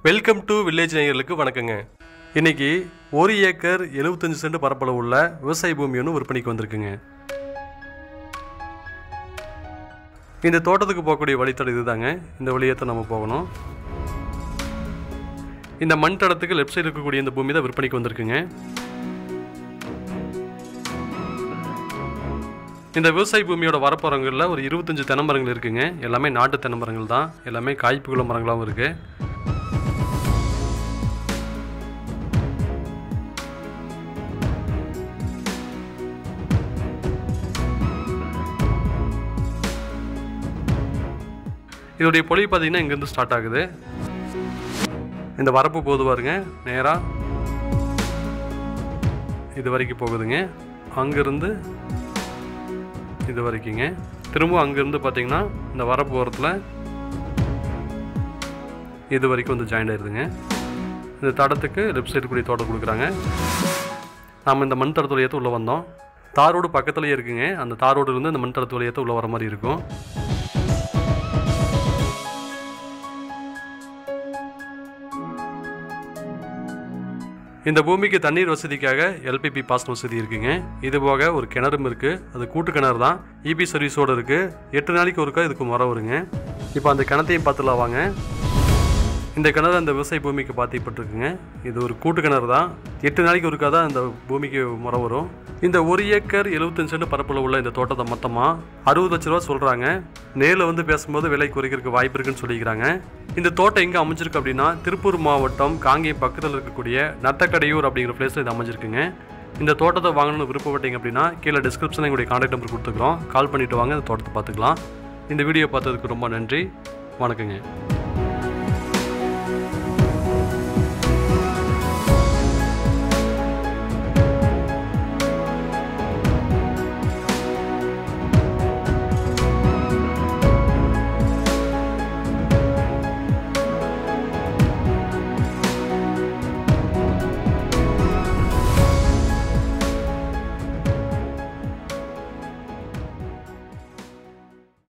welcome to village நேயர்களுக்கு வணக்கங்க இன்னைக்கு ஒரு ஏக்கர் 75 சென்ட் பரப்பளவு உள்ள விவசாய பூமி ஒன்று விற்பனைக்கு வந்திருக்குங்க இந்த தோட்டத்துக்கு போகக்கூடிய வழித்தடம் இதுதாங்க இந்த வழியத்தை நம்ம போகணும் இந்த மண் தடத்துக்கு லெஃப்ட் சைடு இருக்கக்கூடிய இந்த பூமி தான் விற்பனைக்கு வந்திருக்குங்க இந்த விவசாய பூமியோட வரப்போறங்களில் ஒரு இருபத்தஞ்சு தென்னமரங்கள் இருக்குங்க எல்லாமே நாட்டு தென்னமரங்கள் தான் எல்லாமே காய்ப்புள்ள மரங்களாகவும் இருக்குது இதோடைய பொலி பார்த்தீங்கன்னா இங்கேருந்து ஸ்டார்ட் ஆகுது இந்த வரப்பு போது பாருங்க நேராக இது வரைக்கும் போகுதுங்க அங்கேருந்து இது வரைக்குங்க திரும்ப அங்கேருந்து பார்த்தீங்கன்னா இந்த வரப்பு ஓரத்தில் இது வரைக்கும் வந்து ஜாயின் ஆயிருதுங்க இந்த தடத்துக்கு லெஃப்ட் சைடு கூடிய தோட்டம் கொடுக்குறாங்க நாம் இந்த மண் தடத்து வழியத்தை உள்ளே வந்தோம் தார் ரோடு பக்கத்துலேயே இருக்குங்க அந்த தார் ரோடு இருந்து இந்த மண் தடத்து வழியத்தை உள்ளே வர மாதிரி இருக்கும் இந்த பூமிக்கு தண்ணீர் வசதிக்காக எல்பிபி பாசன வசதி இருக்குங்க இது போக ஒரு கிணறும் இருக்கு அது கூட்டு கிணறு தான் இபி சர்வீஸோட இருக்கு எட்டு நாளைக்கு ஒருக்கா இதுக்கு முறை வருங்க இப்போ அந்த கிணத்தையும் பார்த்துலாம் வாங்க இந்த கிணறு அந்த விவசாய பூமிக்கு பாத்திப்பட்டிருக்குங்க இது ஒரு கூட்டு கிணறு தான் எட்டு நாளைக்கு ஒருக்கா தான் இந்த பூமிக்கு முறை வரும் இந்த ஒரு ஏக்கர் 75 சென்ட் பரப்பில் உள்ள இந்த தோட்டத்தை மொத்தமாக அறுபது லட்ச ரூபா சொல்கிறாங்க நேரில் வந்து பேசும்போது விலை குறைக்கிறதுக்கு வாய்ப்பு இருக்குன்னு சொல்லிக்கிறாங்க இந்த தோட்டம் எங்கே அமைஞ்சிருக்கு அப்படின்னா திருப்பூர் மாவட்டம் காங்கேயம் பக்கத்தில் இருக்கக்கூடிய நத்தக்கடையூர் அப்படிங்கிற பிளேஸில் இது அமைஞ்சிருக்குங்க இந்த தோட்டத்தை வாங்கணும்னு விருப்பப்பட்டீங்க அப்படின்னா கீழே டிஸ்கிரிப்ஷனில் எங்களுடைய கான்டாக்ட் நம்பர் கொடுத்துக்கிறோம் கால் பண்ணிவிட்டு வாங்க இந்த தோட்டத்தை பார்த்துக்கலாம் இந்த வீடியோ பார்த்ததுக்கு ரொம்ப நன்றி வணக்கங்க